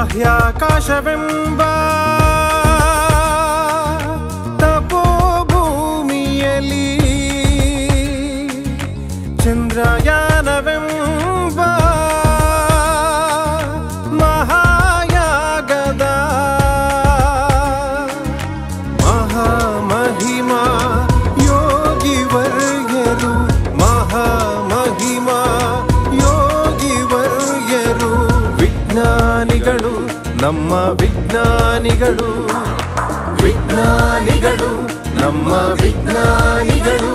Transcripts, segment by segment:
ಬಾಹ್ಯಾಕಾಶವೆಂಬ ತಪೋಭೂಮಿಯಲ್ಲಿ ಚಂದ್ರಯಾನವೆಂಬ ಮಹಾಯಾಗದ ಮಹಾಮಹಿಮಾ ಯೋಗಿವರ್ಯರು ಮಹಾಮಹಿಮಾ ಯೋಗಿವರ್ಯರು ವಿಜ್ಞಾನಿಗಳು ನಮ್ಮ ವಿಜ್ಞಾನಿಗಳು ವಿಜ್ಞಾನಿಗಳು ನಮ್ಮ ವಿಜ್ಞಾನಿಗಳು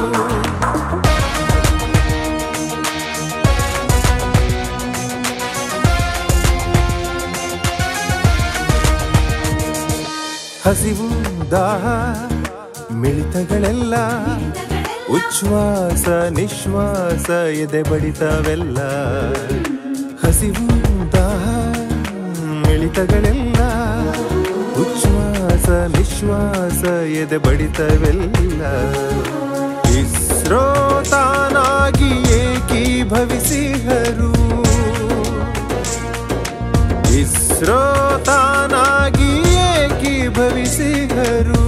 ಹಸಿವು ದಾಹ ಮಿಳಿತಗಳೆಲ್ಲ ಉಚ್ಛ್ವಾಸ ನಿಶ್ವಾಸ ಎದೆ ಬಡಿತವೆಲ್ಲ ಹಸಿವು ದಾಹ ಮಿಳಿತಗಳೆಲ್ಲ ಉಚ್ಛ್ವಾಸ ನಿಶ್ವಾಸ ಎದೆ ಬಡಿತವೆಲ್ಲ ಇಸ್ರೋ ತಾನಾಗಿ ಏಕೀಭವಿಸಿಹರು ಇಸ್ರೋ ತಾನಾಗಿ ಏಕೀಭವಿಸಿದರು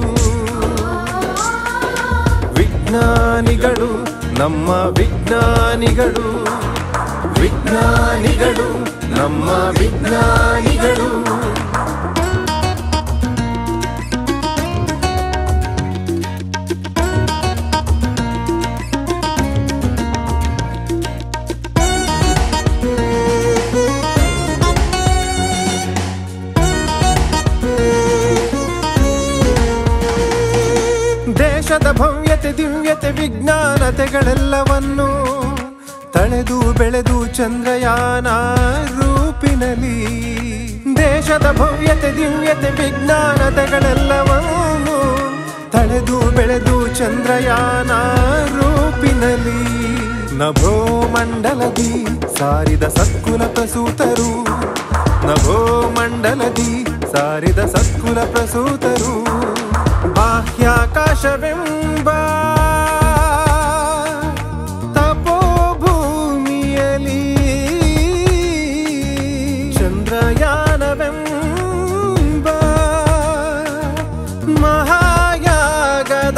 ವಿಜ್ಞಾನಿಗಳು ನಮ್ಮ ವಿಜ್ಞಾನಿಗಳು ವಿಜ್ಞಾನಿಗಳು ನಮ್ಮ ವಿಜ್ಞಾನಿಗಳು ದೇಶದ ಭವ್ಯತೆ ದಿವ್ಯತೆ ವಿಜ್ಞಾನತೆಗಳೆಲ್ಲವನ್ನು ತಳೆದು ಬೆಳೆದು ಚಂದ್ರಯಾನ ರೂಪಿನಲಿ ದೇಶದ ಭವ್ಯತೆ ದಿವ್ಯತೆ ವಿಜ್ಞಾನತೆಗಳೆಲ್ಲವನ್ನು ತಳೆದು ಬೆಳೆದು ಚಂದ್ರಯಾನ ರೂಪಿನಲಿ ನಭೋ ಮಂಡಲದಿ ಸಾರಿದ ಸತ್ಕುಲ ಪ್ರಸೂತರು ನಭೋ ಮಂಡಲದಿ ಸಾರಿದ ಸತ್ಕುಲ ಪ್ರಸೂತರು ಬಾಹ್ಯಾಕಾಶವೆಂಬ ತಪೋಭೂಮಿಯಲಿ ಚಂದ್ರಯಾನವೆಂಬ ಮಹಾಯಾಗದ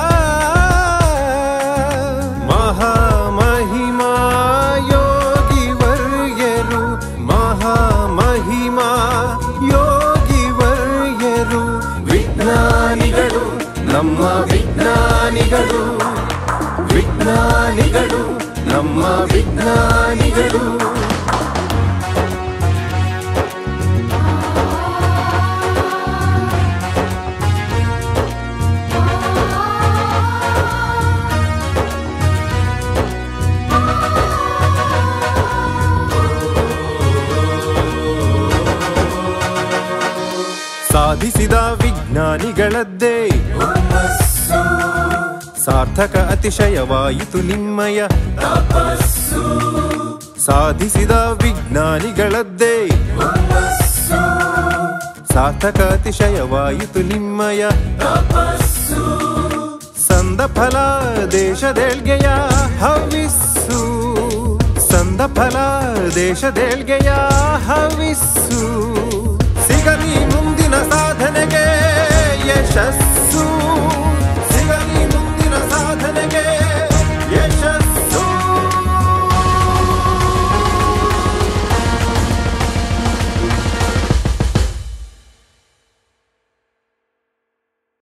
ಮಹಾಮಹಿಮಾ ಯೋಗಿವರ್ಯರು ಮಹಾಮಹಿಮಾ ಯೋಗಿವರ್ಯರು ವಿಜ್ಞಾನಿಗಳು ನಮ್ಮ ವಿಜ್ಞಾನಿಗಳು ವಿಜ್ಞಾನಿಗಳು ನಮ್ಮ ವಿಜ್ಞಾನಿಗಳು ಸಾಧಿಸಿದ ವಿಜ್ಞಾನಿಗಳದ್ದೇ ಸಾರ್ಥಕ ಅತಿಶಯವಾಯಿತು ನಿಮ್ಮಯ ತಪಸ್ಸು ಸಾಧಿಸಿದ ವಿಜ್ಞಾನಿಗಳದ್ದೇ ಸಾರ್ಥಕ ಅತಿಶಯವಾಯಿತು ನಿಮ್ಮಯ ತಪಸ್ಸು ಸಂದ ಫಲ ದೇಶದೇಳ್ಗೆಯ ಹವಿಸ್ಸು ಸಂದ ಫಲ ದೇಶದೇಳ್ಗೆಯ ಹವಿಸ್ಸು ಸಿಗಲಿ ಮುಂದೆ